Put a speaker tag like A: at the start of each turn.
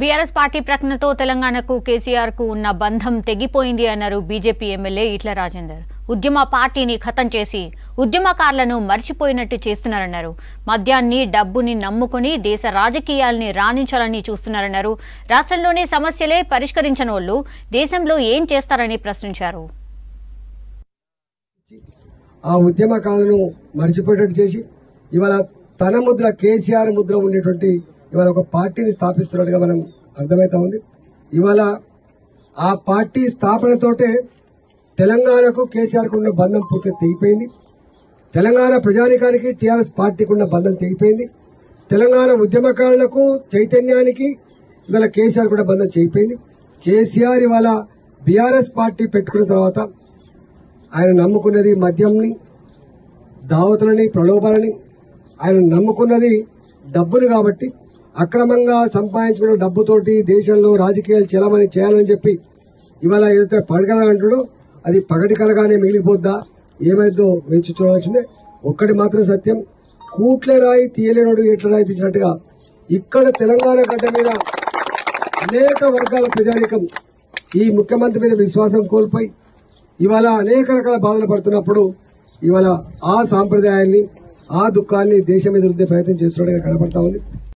A: BRS party ప్రకటనతో తెలంగాణకు కేసీఆర్ కు ఉన్న బంధం తెగిపోయింది అన్నారు బీజేపీ ఎమ్మెల్యే ఈట్ల రాజేందర్ ఉద్యమ పార్టీని ఖతం చేసి ఉద్యమకారులను మర్చిపోయినట్టు చేస్తున్నారన్నారు మద్యాన్ని డబ్బుని నమ్ముకుని దేశ రాజకీయాల్ని రాణించాలని చూస్తున్నారన్నారు రాష్ట్రంలోని సమస్యలే పరిష్కరించని వాళ్ళు దేశంలో ఏం చేస్తారని ప్రశ్నించారు
B: ఆ ఉద్యమకాలను మర్చిపోయేటట్టు చేసి ఇవాళ తన ముద్ర కేసీఆర్ ముద్ర ఉండేటువంటి ఇవాళ ఒక పార్టీని స్థాపిస్తున్నట్టుగా మనం అర్థమవుతా ఉంది ఇవాళ ఆ పార్టీ స్థాపనతోటే తెలంగాణకు కేసీఆర్కు ఉన్న బంధం పూర్తిగా తెగిపోయింది తెలంగాణ ప్రజానికానికి టీఆర్ఎస్ పార్టీకి ఉన్న బంధం తెగిపోయింది తెలంగాణ ఉద్యమకారులకు చైతన్యానికి ఇవాళ కేసీఆర్ కూడా బంధం చేయిపోయింది కేసీఆర్ ఇవాళ బీఆర్ఎస్ పార్టీ పెట్టుకున్న తర్వాత ఆయన నమ్ముకున్నది మద్యంని దావతులని ప్రలోభాలని ఆయన నమ్ముకున్నది డబ్బుని కాబట్టి అక్రమంగా సంపాదించుకున్న డబ్బుతోటి దేశంలో రాజకీయాలు చేయాలని చేయాలని చెప్పి ఇవాళ ఏదైతే పడగలంటాడో అది పగటి కలగానే మిగిలిపోద్దా ఏమైందో వేచి చూడాల్సిందే ఒక్కటి మాత్రం సత్యం కూట్లే రాయి తీయలేనోడు ఎట్ల రాయి తీసినట్టుగా ఇక్కడ తెలంగాణ గడ్డ మీద అనేక వర్గాల ప్రజానికం ఈ ముఖ్యమంత్రి మీద విశ్వాసం కోల్పోయి ఇవాళ అనేక రకాల బాధలు పడుతున్నప్పుడు ఇవాళ ఆ సాంప్రదాయాన్ని ఆ దుఃఖాన్ని దేశం మీద రుద్దే ప్రయత్నం చేస్తున్నట్టుగా కనపడతా ఉంది